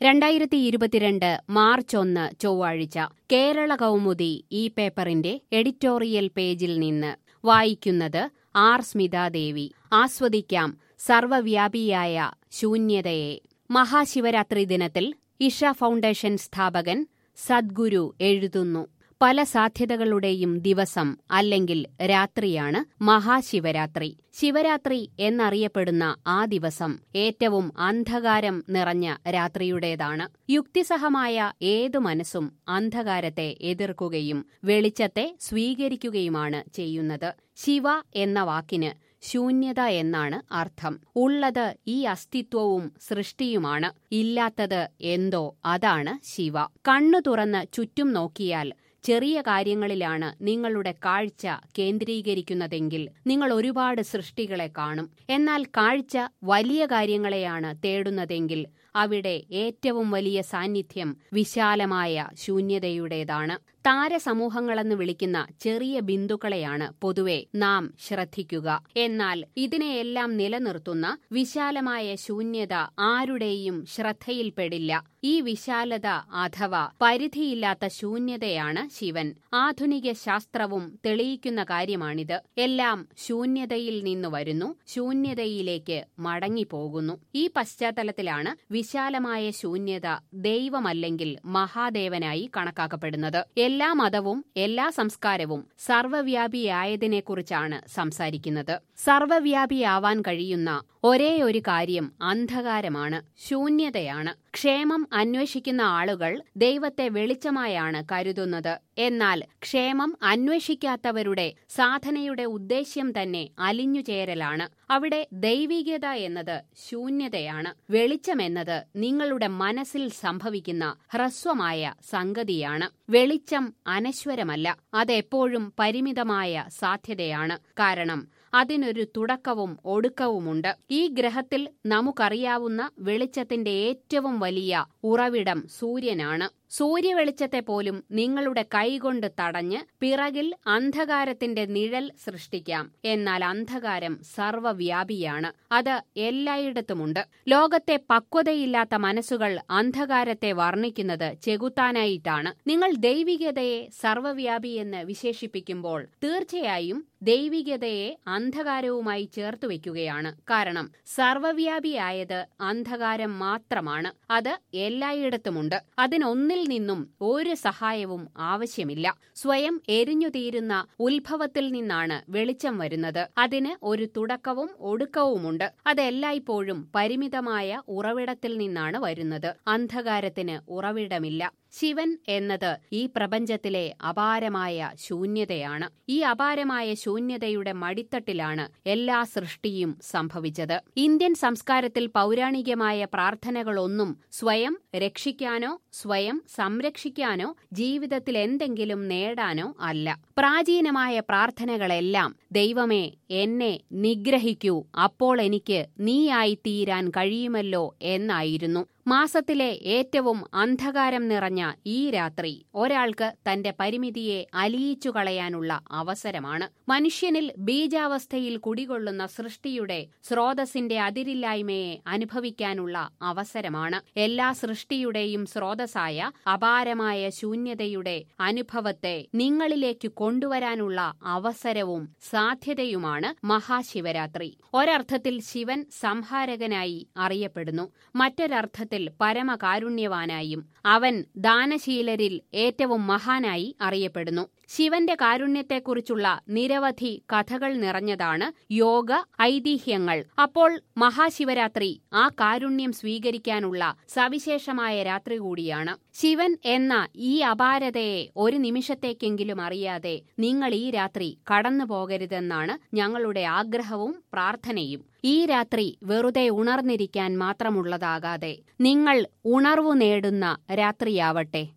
രണ്ടായിരത്തി ഇരുപത്തിരണ്ട് മാർച്ച് ഒന്ന് ചൊവ്വാഴ്ച കേരള കൗമുദി ഈ പേപ്പറിന്റെ എഡിറ്റോറിയൽ പേജിൽ നിന്ന് വായിക്കുന്നത് ആർ സ്മിതാദേവി ആസ്വദിക്കാം സർവവ്യാപിയായ ശൂന്യതയെ മഹാശിവരാത്രി ദിനത്തിൽ ഇഷ ഫൗണ്ടേഷൻ സ്ഥാപകൻ സദ്ഗുരു എഴുതുന്നു പല സാധ്യതകളുടെയും ദിവസം അല്ലെങ്കിൽ രാത്രിയാണ് മഹാശിവരാത്രി ശിവരാത്രി എന്നറിയപ്പെടുന്ന ആ ദിവസം ഏറ്റവും അന്ധകാരം നിറഞ്ഞ രാത്രിയുടേതാണ് യുക്തിസഹമായ ഏതു മനസ്സും അന്ധകാരത്തെ എതിർക്കുകയും വെളിച്ചത്തെ സ്വീകരിക്കുകയുമാണ് ചെയ്യുന്നത് ശിവ എന്ന വാക്കിന് ശൂന്യത എന്നാണ് അർത്ഥം ഉള്ളത് ഈ അസ്തിത്വവും സൃഷ്ടിയുമാണ് ഇല്ലാത്തത് എന്തോ അതാണ് ശിവ കണ്ണു തുറന്ന് ചുറ്റും നോക്കിയാൽ ചെറിയ കാര്യങ്ങളിലാണ് നിങ്ങളുടെ കാഴ്ച കേന്ദ്രീകരിക്കുന്നതെങ്കിൽ നിങ്ങൾ ഒരുപാട് സൃഷ്ടികളെ കാണും എന്നാൽ കാഴ്ച വലിയ കാര്യങ്ങളെയാണ് തേടുന്നതെങ്കിൽ അവിടെ ഏറ്റവും വലിയ സാന്നിധ്യം വിശാലമായ ശൂന്യതയുടേതാണ് താരസമൂഹങ്ങളെന്ന് വിളിക്കുന്ന ചെറിയ ബിന്ദുക്കളെയാണ് പൊതുവെ നാം ശ്രദ്ധിക്കുക എന്നാൽ ഇതിനെയെല്ലാം നിലനിർത്തുന്ന വിശാലമായ ശൂന്യത ആരുടെയും ശ്രദ്ധയിൽപ്പെടില്ല ഈ വിശാലത അഥവാ പരിധിയില്ലാത്ത ശൂന്യതയാണ് ശിവൻ ആധുനിക ശാസ്ത്രവും തെളിയിക്കുന്ന കാര്യമാണിത് എല്ലാം ശൂന്യതയിൽ നിന്നു വരുന്നു ശൂന്യതയിലേക്ക് മടങ്ങിപ്പോകുന്നു ഈ പശ്ചാത്തലത്തിലാണ് വിശാലമായ ശൂന്യത ദൈവമല്ലെങ്കിൽ മഹാദേവനായി കണക്കാക്കപ്പെടുന്നത് എല്ലാ മതവും എല്ലാ സംസ്കാരവും സർവ്വവ്യാപിയായതിനെക്കുറിച്ചാണ് സംസാരിക്കുന്നത് സർവ്വവ്യാപിയാവാൻ കഴിയുന്ന ഒരേ ഒരു കാര്യം അന്ധകാരമാണ് ശൂന്യതയാണ് ക്ഷേമം അന്വേഷിക്കുന്ന ആളുകൾ ദൈവത്തെ വെളിച്ചമായാണ് കരുതുന്നത് എന്നാൽ ക്ഷേമം അന്വേഷിക്കാത്തവരുടെ സാധനയുടെ ഉദ്ദേശ്യം തന്നെ അലിഞ്ഞുചേരലാണ് അവിടെ ദൈവികത എന്നത് ശൂന്യതയാണ് വെളിച്ചമെന്നത് നിങ്ങളുടെ മനസ്സിൽ സംഭവിക്കുന്ന ഹ്രസ്വമായ സംഗതിയാണ് വെളിച്ചം അനശ്വരമല്ല അതെപ്പോഴും പരിമിതമായ സാധ്യതയാണ് കാരണം അതിനൊരു തുടക്കവും ഒടുക്കവുമുണ്ട് ഈ ഗ്രഹത്തിൽ നമുക്കറിയാവുന്ന വെളിച്ചത്തിന്റെ ഏറ്റവും വലിയ ഉറവിടം സൂര്യനാണ് സൂര്യവെളിച്ചത്തെ പോലും നിങ്ങളുടെ കൈകൊണ്ട് തടഞ്ഞ് പിറകിൽ അന്ധകാരത്തിന്റെ നിഴൽ സൃഷ്ടിക്കാം എന്നാൽ അന്ധകാരം സർവ്വവ്യാപിയാണ് അത് എല്ലായിടത്തുമുണ്ട് ലോകത്തെ പക്വതയില്ലാത്ത മനസ്സുകൾ അന്ധകാരത്തെ വർണ്ണിക്കുന്നത് ചെകുത്താനായിട്ടാണ് നിങ്ങൾ ദൈവികതയെ സർവ്വവ്യാപിയെന്ന് വിശേഷിപ്പിക്കുമ്പോൾ തീർച്ചയായും ദൈവികതയെ അന്ധകാരവുമായി ചേർത്ത് വയ്ക്കുകയാണ് കാരണം സർവ്വവ്യാപിയായത് അന്ധകാരം മാത്രമാണ് അത് എല്ലായിടത്തുമുണ്ട് അതിനൊന്നിൽ നിന്നും ഒരു സഹായവും ആവശ്യമില്ല സ്വയം എരിഞ്ഞു തീരുന്ന ഉത്ഭവത്തിൽ നിന്നാണ് വെളിച്ചം വരുന്നത് അതിന് ഒരു തുടക്കവും ഒടുക്കവുമുണ്ട് അതെല്ലായ്പ്പോഴും പരിമിതമായ ഉറവിടത്തിൽ നിന്നാണ് വരുന്നത് അന്ധകാരത്തിന് ഉറവിടമില്ല ശിവൻ എന്നത് ഈ പ്രപഞ്ചത്തിലെ അപാരമായ ശൂന്യതയാണ് ഈ അപാരമായ ശൂന്യതയുടെ മടിത്തട്ടിലാണ് എല്ലാ സൃഷ്ടിയും സംഭവിച്ചത് ഇന്ത്യൻ സംസ്കാരത്തിൽ പൗരാണികമായ പ്രാർത്ഥനകളൊന്നും സ്വയം രക്ഷിക്കാനോ സ്വയം സംരക്ഷിക്കാനോ ജീവിതത്തിൽ എന്തെങ്കിലും നേടാനോ അല്ല പ്രാചീനമായ പ്രാർത്ഥനകളെല്ലാം ദൈവമേ എന്നെ നിഗ്രഹിക്കൂ അപ്പോൾ എനിക്ക് നീയായി തീരാൻ കഴിയുമല്ലോ എന്നായിരുന്നു മാസത്തിലെ ഏറ്റവും അന്ധകാരം നിറഞ്ഞ ഈ രാത്രി ഒരാൾക്ക് തന്റെ പരിമിതിയെ അലിയിച്ചു കളയാനുള്ള അവസരമാണ് മനുഷ്യനിൽ ബീജാവസ്ഥയിൽ കുടികൊള്ളുന്ന സൃഷ്ടിയുടെ സ്രോതസ്സിന്റെ അതിരില്ലായ്മയെ അനുഭവിക്കാനുള്ള അവസരമാണ് എല്ലാ സൃഷ്ടിയുടെയും സ്രോതസ്സായ അപാരമായ ശൂന്യതയുടെ അനുഭവത്തെ നിങ്ങളിലേക്ക് കൊണ്ടുവരാനുള്ള അവസരവും സാധ്യതയുമാണ് മഹാശിവരാത്രി ഒരർത്ഥത്തിൽ ശിവൻ സംഹാരകനായി അറിയപ്പെടുന്നു മറ്റൊരർത്ഥത്തിൽ പരമകാരുണ്യവാനായും അവൻ ദാനശീലരിൽ ഏറ്റവും മഹാനായി അറിയപ്പെടുന്നു ശിവന്റെ കാരുണ്യത്തെക്കുറിച്ചുള്ള നിരവധി കഥകൾ നിറഞ്ഞതാണ് യോഗ ഐതിഹ്യങ്ങൾ അപ്പോൾ മഹാശിവരാത്രി ആ കാരുണ്യം സ്വീകരിക്കാനുള്ള സവിശേഷമായ രാത്രി കൂടിയാണ് ശിവൻ എന്ന ഈ അപാരതയെ ഒരു നിമിഷത്തേക്കെങ്കിലും അറിയാതെ നിങ്ങൾ ഈ രാത്രി കടന്നു പോകരുതെന്നാണ് ഞങ്ങളുടെ ആഗ്രഹവും പ്രാർത്ഥനയും ഈ രാത്രി വെറുതെ ഉണർന്നിരിക്കാൻ മാത്രമുള്ളതാകാതെ നിങ്ങൾ ഉണർവു നേടുന്ന രാത്രിയാവട്ടെ